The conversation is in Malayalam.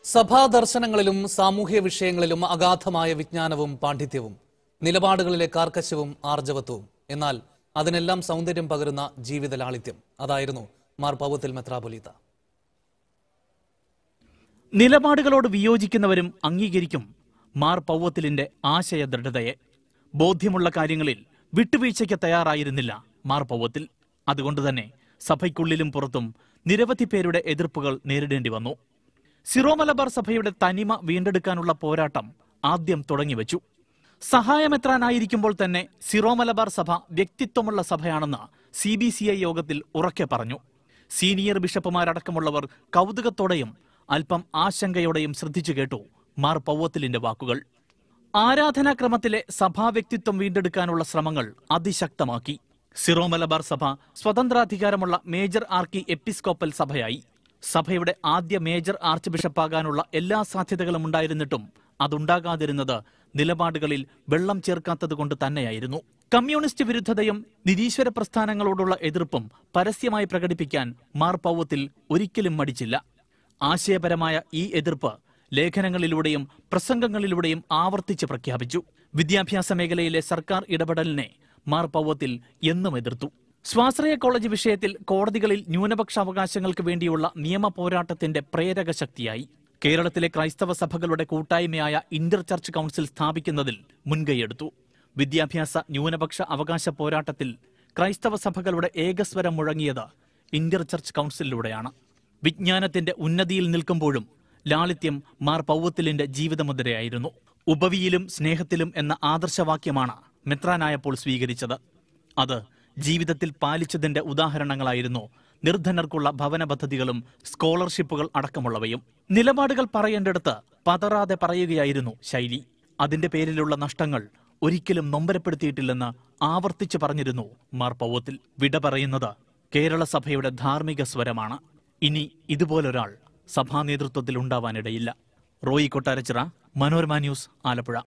സഭാ ദർശനങ്ങളിലും സാമൂഹ്യ വിഷയങ്ങളിലും അഗാധമായ വിജ്ഞാനവും പാണ്ഡിത്യവും നിലപാടുകളിലെ കാർക്കശ്യവും ആർജവത്വവും എന്നാൽ അതിനെല്ലാം സൗന്ദര്യം പകരുന്ന ജീവിത ലാളിത്യം അതായിരുന്നു മാർ പൗവത്തിൽ മെത്രാപൊലീത്ത നിലപാടുകളോട് വിയോജിക്കുന്നവരും അംഗീകരിക്കും മാർ പൗവത്തിലിന്റെ ആശയ ദൃഢതയെ ബോധ്യമുള്ള കാര്യങ്ങളിൽ വിട്ടുവീഴ്ചയ്ക്ക് തയ്യാറായിരുന്നില്ല മാർ പൗവത്തിൽ അതുകൊണ്ടുതന്നെ സഭയ്ക്കുള്ളിലും പുറത്തും നിരവധി പേരുടെ എതിർപ്പുകൾ നേരിടേണ്ടി വന്നു സിറോ മലബാർ സഭയുടെ തനിമ വീണ്ടെടുക്കാനുള്ള പോരാട്ടം ആദ്യം തുടങ്ങിവെച്ചു സഹായമെത്രാനായിരിക്കുമ്പോൾ തന്നെ സിറോ മലബാർ സഭ വ്യക്തിത്വമുള്ള സഭയാണെന്ന് സി ബി സി ഐ യോഗത്തിൽ ഉറക്കെ പറഞ്ഞു സീനിയർ ബിഷപ്പുമാരടക്കമുള്ളവർ കൗതുകത്തോടെയും അല്പം ആശങ്കയോടെയും ശ്രദ്ധിച്ചു കേട്ടു മാർ പൗവത്തിലിന്റെ വാക്കുകൾ ആരാധനാക്രമത്തിലെ സഭാ വ്യക്തിത്വം വീണ്ടെടുക്കാനുള്ള ശ്രമങ്ങൾ അതിശക്തമാക്കി സിറോ മലബാർ സഭ സ്വതന്ത്രാധികാരമുള്ള മേജർ ആർക്കി എപ്പിസ്കോപ്പൽ സഭയായി സഭയുടെ ആദ്യ മേജർ ആർച്ച് ബിഷപ്പാകാനുള്ള എല്ലാ സാധ്യതകളും ഉണ്ടായിരുന്നിട്ടും അതുണ്ടാകാതിരുന്നത് നിലപാടുകളിൽ വെള്ളം ചേർക്കാത്തതുകൊണ്ട് തന്നെയായിരുന്നു കമ്മ്യൂണിസ്റ്റ് വിരുദ്ധതയും നിരീശ്വര പ്രസ്ഥാനങ്ങളോടുള്ള എതിർപ്പും പരസ്യമായി പ്രകടിപ്പിക്കാൻ മാർ പൗവത്തിൽ ഒരിക്കലും മടിച്ചില്ല ആശയപരമായ ഈ എതിർപ്പ് ലേഖനങ്ങളിലൂടെയും പ്രസംഗങ്ങളിലൂടെയും ആവർത്തിച്ച് പ്രഖ്യാപിച്ചു വിദ്യാഭ്യാസ മേഖലയിലെ സർക്കാർ ഇടപെടലിനെ മാർ പൗവത്തിൽ എന്നും എതിർത്തു സ്വാശ്രയ കോളേജ് വിഷയത്തിൽ കോടതികളിൽ ന്യൂനപക്ഷ അവകാശങ്ങൾക്ക് വേണ്ടിയുള്ള നിയമ പോരാട്ടത്തിന്റെ പ്രേരക ശക്തിയായി കേരളത്തിലെ ക്രൈസ്തവ സഭകളുടെ കൂട്ടായ്മയായ ഇന്റർ ചർച്ച് കൗൺസിൽ സ്ഥാപിക്കുന്നതിൽ മുൻകൈയെടുത്തു വിദ്യാഭ്യാസ ന്യൂനപക്ഷ അവകാശ പോരാട്ടത്തിൽ ക്രൈസ്തവ സഭകളുടെ ഏകസ്വരം മുഴങ്ങിയത് ഇന്റർ ചർച്ച് കൗൺസിലിലൂടെയാണ് വിജ്ഞാനത്തിന്റെ ഉന്നതിയിൽ നിൽക്കുമ്പോഴും ലാളിത്യം മാർ പൗവത്തിലിന്റെ ജീവിതമുദ്രയായിരുന്നു ഉപവിയിലും സ്നേഹത്തിലും എന്ന ആദർശവാക്യമാണ് മെത്രാനായപ്പോൾ സ്വീകരിച്ചത് അത് ജീവിതത്തിൽ പാലിച്ചതിന്റെ ഉദാഹരണങ്ങളായിരുന്നു നിർധനർക്കുള്ള ഭവന പദ്ധതികളും സ്കോളർഷിപ്പുകൾ അടക്കമുള്ളവയും നിലപാടുകൾ പറയേണ്ടടുത്ത് പതറാതെ പറയുകയായിരുന്നു ശൈലി അതിന്റെ പേരിലുള്ള നഷ്ടങ്ങൾ ഒരിക്കലും നൊമ്പരപ്പെടുത്തിയിട്ടില്ലെന്ന് ആവർത്തിച്ചു പറഞ്ഞിരുന്നു മാർ പൗവത്തിൽ വിട പറയുന്നത് കേരള സഭയുടെ ധാർമ്മിക സ്വരമാണ് ഇനി ഇതുപോലൊരാൾ സഭാ നേതൃത്വത്തിൽ ഉണ്ടാവാനിടയില്ല റോയി കൊട്ടാരച്ചിറ മനോരമ ന്യൂസ് ആലപ്പുഴ